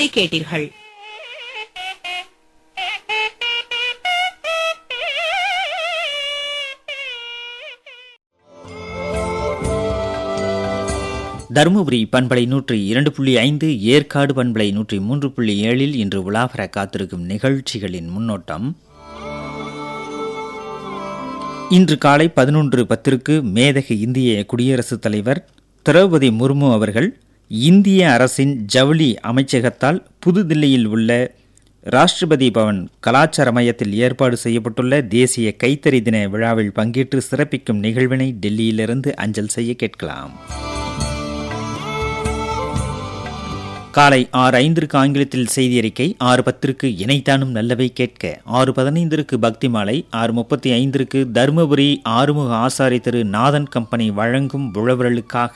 கேட்டீர்கள் தருமபுரி பண்பலை நூற்றி இரண்டு புள்ளி ஐந்து ஏற்காடு பண்பலை நூற்றி மூன்று புள்ளி ஏழில் இன்று உலாவர காத்திருக்கும் நிகழ்ச்சிகளின் முன்னோட்டம் இன்று காலை பதினொன்று பத்திற்கு மேதக இந்திய குடியரசுத் தலைவர் திரௌபதி முர்மு அவர்கள் இந்திய அரசின் ஜவுளி அமைச்சகத்தால் புதுதில்லியில் உள்ள ராஷ்டிரபதி பவன் கலாச்சார மையத்தில் ஏற்பாடு செய்யப்பட்டுள்ள தேசிய கைத்தறி தின விழாவில் பங்கேற்று சிறப்பிக்கும் நிகழ்வினை டெல்லியிலிருந்து அஞ்சல் செய்ய கேட்கலாம் காலை ஆறு ஐந்திற்கு ஆங்கிலத்தில் செய்தி அறிக்கை ஆறு பத்திற்கு இணைத்தானும் நல்லவை கேட்க ஆறு பதினைந்திற்கு பக்தி மாலை ஆறு முப்பத்தி ஐந்திற்கு தருமபுரி ஆறுமுக ஆசாரி திரு நாதன் கம்பெனி வழங்கும் உழவர்களுக்காக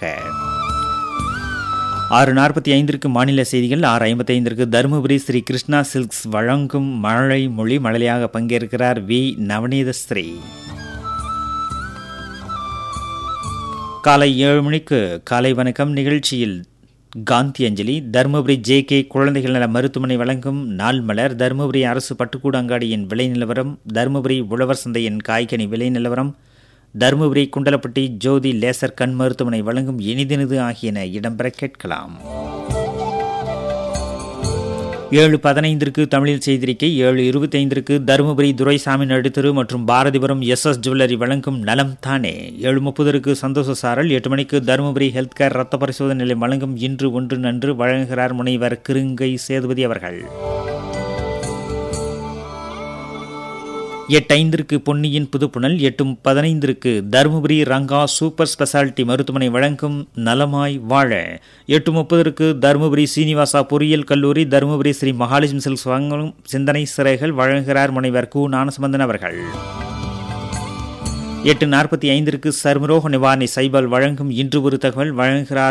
ஆறு நாற்பத்தி ஐந்திற்கு மாநில செய்திகள் ஆறு ஐம்பத்தி ஐந்திற்கு தருமபுரி ஸ்ரீ கிருஷ்ணா சில்க்ஸ் வழங்கும் மழை மொழி மழலையாக பங்கேற்கிறார் வி நவநீதஸ்ரீ காலை ஏழு மணிக்கு காலை வணக்கம் நிகழ்ச்சியில் காந்தி அஞ்சலி தருமபுரி ஜே கே குழந்தைகள் நல மருத்துவமனை வழங்கும் நாள் மலர் தருமபுரி அரசு பட்டுக்கூட அங்காடியின் விலை நிலவரம் தருமபுரி உழவர் சந்தையின் காய்கனி விலை நிலவரம் தருமபுரி குண்டலப்பட்டி ஜோதி லேசர் கண் மருத்துவமனை வழங்கும் இனிதினது ஆகியன இடம்பெற கேட்கலாம் ஏழு பதினைந்திற்கு தமிழில் செய்திருக்கை ஏழு இருபத்தைந்திற்கு தருமபுரி துரைசாமி நடுத்தரு மற்றும் பாரதிபுரம் எஸ் எஸ் ஜுவல்லரி வழங்கும் நலம் தானே ஏழு முப்பதற்கு சந்தோஷ சாரல் எட்டு மணிக்கு தருமபுரி ஹெல்த் கேர் ரத்த பரிசோதனை நிலையம் வழங்கும் இன்று ஒன்று நன்று வழங்குகிறார் முனைவர் கிருங்கை சேதுபதி அவர்கள் எட்டு ஐந்திற்கு பொன்னியின் புதுப்புணல் எட்டு பதினைந்திற்கு தருமபுரி ரங்கா சூப்பர் ஸ்பெஷாலிட்டி மருத்துவமனை வழங்கும் நலமாய் வாழ எட்டு முப்பதற்கு தருமபுரி சீனிவாசா பொறியியல் கல்லூரி தருமபுரி ஸ்ரீ மகாலட்சுமி சில்க்ஸ் வழங்கும் சிந்தனை சிறைகள் வழங்குகிறார் முனைவர் கு ஞானசம்பந்தன் அவர்கள் எட்டு நாற்பத்தி ஐந்திற்கு சர்மரோக நிவாரணி சைபால் வழங்கும் இன்று ஒரு தகவல் வழங்குகிறார்